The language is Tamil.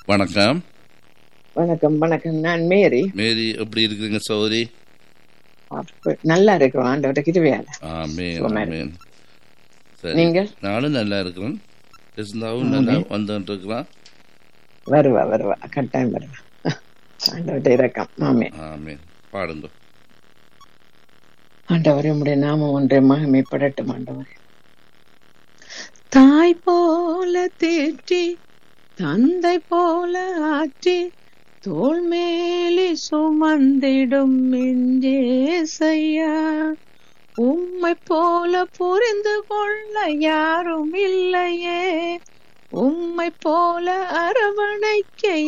வணக்கம் வணக்கம் வணக்கம் நான் மேரி மேரி எப்படி இருக்கிறீங்க சௌரி அப்ப நல்லா இருக்கிறோம் ஆண்டவர்கிட்ட கிருவியால ஆமேன் சுகமா ஆமேன் சரி நீங்கள் நானும் நல்லா இருக்கிறேன் கிருஷ்ணாவும் நல்லா வந்துட்டு இருக்கிறான் வருவா வருவா கட்டாயம் வருவா ஆண்டவர்கிட்ட இறக்கம் மாமே ஆமேன் பாடுங்க ஆண்டவரே உம்முடைய நாமம் ஒன்றை மகிமைப்படட்டும் ஆண்டவரே தாய் போல தேற்றி தந்தை போல ஆற்றி தோள் மேலே சுமந்திடும் மெஞ்சேசையா உம்மை போல புரிந்து கொள்ள யாரும் இல்லையே உம்மை போல அரவணைக்க